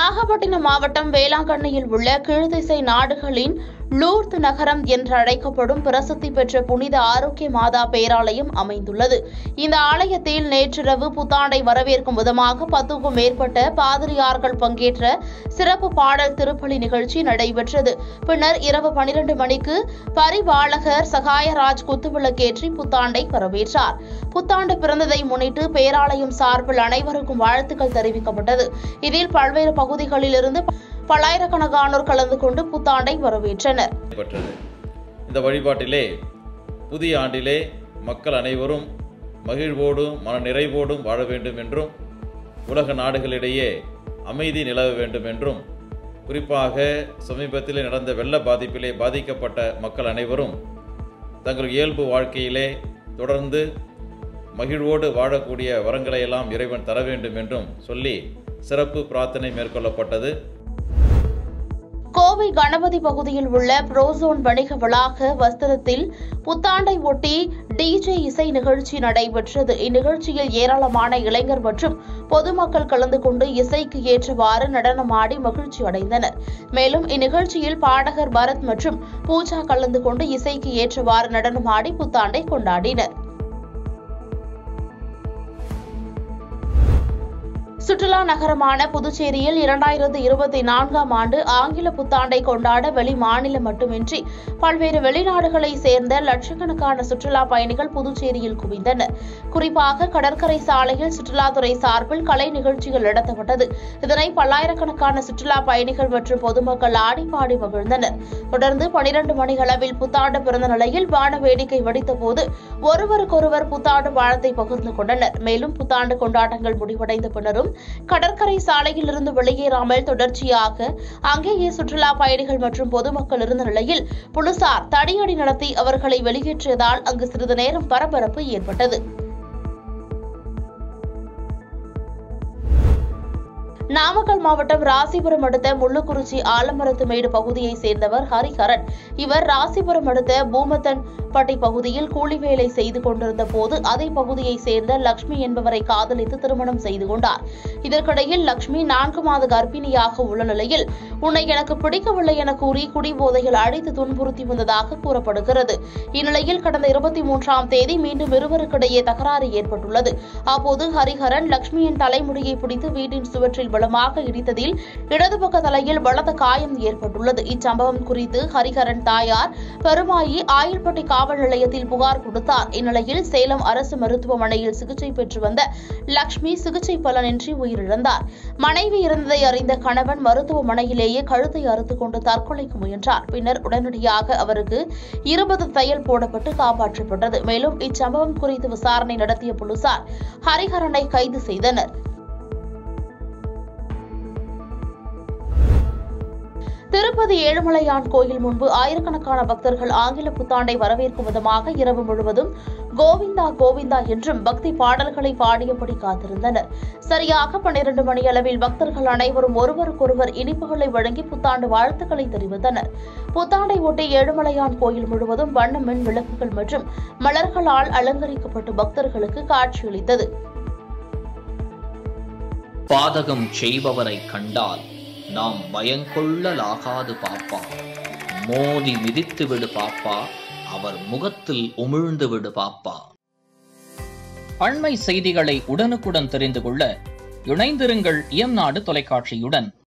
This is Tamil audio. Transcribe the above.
நாகப்பட்டினம் மாவட்டம் வேளாங்கண்ணியில் உள்ள கீழ்திசை நாடுகளின் லூர்த் நகரம் என்று அழைக்கப்படும் பிரசித்தி பெற்ற புனித ஆரோக்கிய மாதா பேராலயம் அமைந்துள்ளது இந்த ஆலயத்தில் நேற்றிரவு புத்தாண்டை வரவேற்கும் விதமாக பத்துக்கும் மேற்பட்ட பாதிரியார்கள் பங்கேற்ற சிறப்பு பாடல் திருப்பலி நிகழ்ச்சி நடைபெற்றது பின்னர் இரவு பனிரெண்டு மணிக்கு பரிபாலகர் சகாயராஜ் குத்துவிளக்கேற்றி புத்தாண்டை வரவேற்றார் புத்தாண்டு பிறந்ததை முன்னிட்டு பேராலயம் சார்பில் அனைவருக்கும் வாழ்த்துக்கள் தெரிவிக்கப்பட்டது இதில் பல்வேறு பகுதிகளிலிருந்து பல்லாயிரக்கணக்கானோர் கலந்து கொண்டு புத்தாண்டை வரவேற்றனர் பெற்றது இந்த வழிபாட்டிலே புதிய ஆண்டிலே மக்கள் அனைவரும் மகிழ்வோடும் மன நிறைவோடும் வாழ வேண்டும் என்றும் உலக நாடுகளிடையே அமைதி நிலவ வேண்டும் என்றும் குறிப்பாக சமீபத்தில் நடந்த வெள்ள பாதிப்பிலே பாதிக்கப்பட்ட மக்கள் அனைவரும் தங்கள் இயல்பு வாழ்க்கையிலே தொடர்ந்து மகிழ்வோடு வாழக்கூடிய வரங்களை எல்லாம் இறைவன் தர வேண்டும் என்றும் சொல்லி சிறப்பு பிரார்த்தனை மேற்கொள்ளப்பட்டது கோவை கணபதி பகுதியில் உள்ள புரோசோன் வணிக வளாக வஸ்திரத்தில் புத்தாண்டை ஒட்டி டிஜே இசை நிகழ்ச்சி நடைபெற்றது இந்நிகழ்ச்சியில் ஏராளமான இளைஞர் மற்றும் பொதுமக்கள் கலந்து கொண்டு இசைக்கு ஏற்றவாறு நடனமாடி மகிழ்ச்சி அடைந்தனர் மேலும் இந்நிகழ்ச்சியில் பாடகர் பரத் மற்றும் பூஜா கலந்து கொண்டு இசைக்கு ஏற்றவாறு நடனமாடி புத்தாண்டை கொண்டாடினர் சுற்றுலா நகரமான புதுச்சேரியில் இரண்டாயிரத்து இருபத்தி நான்காம் ஆண்டு ஆங்கில புத்தாண்டை கொண்டாட வெளி மாநிலம் மட்டுமின்றி பல்வேறு வெளிநாடுகளை சேர்ந்த லட்சக்கணக்கான சுற்றுலா பயணிகள் புதுச்சேரியில் குவிந்தனர் குறிப்பாக கடற்கரை சாலையில் சுற்றுலாத்துறை சார்பில் கலை நிகழ்ச்சிகள் நடத்தப்பட்டது இதனை பல்லாயிரக்கணக்கான சுற்றுலா பயணிகள் மற்றும் பொதுமக்கள் ஆடி பாடி மகிழ்ந்தனர் தொடர்ந்து பனிரண்டு மணி அளவில் புத்தாண்டு பிறந்த நிலையில் வான வேடிக்கை வெடித்தபோது ஒருவருக்கொருவர் புத்தாண்டு வாழ்த்தை பகிர்ந்து கொண்டனர் மேலும் புத்தாண்டு கொண்டாட்டங்கள் முடிவடைந்த பின்னரும் கடற்கரை சாலையில் இருந்து வெளியேறாமல் தொடர்ச்சியாக அங்கேயே சுற்றுலா பயணிகள் மற்றும் பொதுமக்கள் இருந்த நிலையில் போலீசார் தடியடி நடத்தி அவர்களை வெளியேற்றியதால் அங்கு சிறிது நேரம் பரபரப்பு ஏற்பட்டது நாமக்கல் மாவட்டம் ராசிபுரம் அடுத்த முள்ளுக்குறிச்சி ஆலமரத்துமேடு பகுதியைச் சேர்ந்தவர் ஹரிஹரன் இவர் ராசிபுரம் அடுத்த பூமத்தன்பட்டி பகுதியில் கூலி வேலை செய்து கொண்டிருந்த போது அதே பகுதியைச் சேர்ந்த லட்சுமி என்பவரை காதலித்து திருமணம் செய்து கொண்டார் இதற்கிடையில் லட்சுமி நான்கு மாத கர்ப்பிணியாக உள்ள நிலையில் உன்னை எனக்கு பிடிக்கவில்லை என கூறி குடிபோதையில் அடித்து துன்புறுத்தி வந்ததாக கூறப்படுகிறது இந்நிலையில் கடந்த இருபத்தி மூன்றாம் தேதி மீண்டும் இருவருக்கிடையே தகராறு ஏற்பட்டுள்ளது அப்போது ஹரிஹரன் லட்சுமியின் தலைமுடியை பிடித்து வீட்டின் சுவற்றில் பலமாக இடித்ததில் இடது பக்க தலையில் பலத்த காயம் ஏற்பட்டுள்ளது இச்சம்பவம் குறித்து ஹரிஹரன் தாயார் பெருமாயி ஆயில்பட்டி காவல் நிலையத்தில் புகார் கொடுத்தார் இந்நிலையில் சேலம் அரசு மருத்துவமனையில் சிகிச்சை பெற்று வந்த லட்சுமி சிகிச்சை பலனின்றி உயிரிழந்தார் மனைவி இருந்ததை அறிந்த கணவன் மருத்துவமனையிலேயே கழுத்தை அறுத்துக் கொண்டு தற்கொலைக்கு முயன்றார் பின்னர் உடனடியாக அவருக்கு இருபது தையல் போடப்பட்டு காப்பாற்றப்பட்டது மேலும் இச்சம்பவம் குறித்து விசாரணை நடத்திய போலீசார் ஹரிஹரனை கைது செய்தனர் திருப்பதி ஏழுமலையான் கோயில் முன்பு ஆயிரக்கணக்கான பக்தர்கள் ஆங்கில புத்தாண்டை வரவேற்கும் விதமாக இரவு முழுவதும் கோவிந்தா கோவிந்தா என்றும் பக்தி பாடல்களை பாடியபடி காத்திருந்தனர் சரியாக பன்னிரண்டு மணி அளவில் பக்தர்கள் அனைவரும் ஒருவருக்கொருவர் இனிப்புகளை வழங்கி புத்தாண்டு வாழ்த்துக்களை தெரிவித்தனர் புத்தாண்டை ஒட்டி ஏழுமலையான் கோயில் முழுவதும் வண்ண மின் விளக்குகள் மற்றும் மலர்களால் அலங்கரிக்கப்பட்டு பக்தர்களுக்கு காட்சியளித்தது பாதகம் செய்பவரை கண்டால் நாம் பயங்கொள்ளலாகாது பாப்பா மோதி மிதித்து விடு பாப்பா அவர் முகத்தில் உமிழ்ந்து விடு பாப்பா அண்மை செய்திகளை உடனுக்குடன் தெரிந்து கொள்ள இணைந்திருங்கள் இயம்நாடு தொலைக்காட்சியுடன்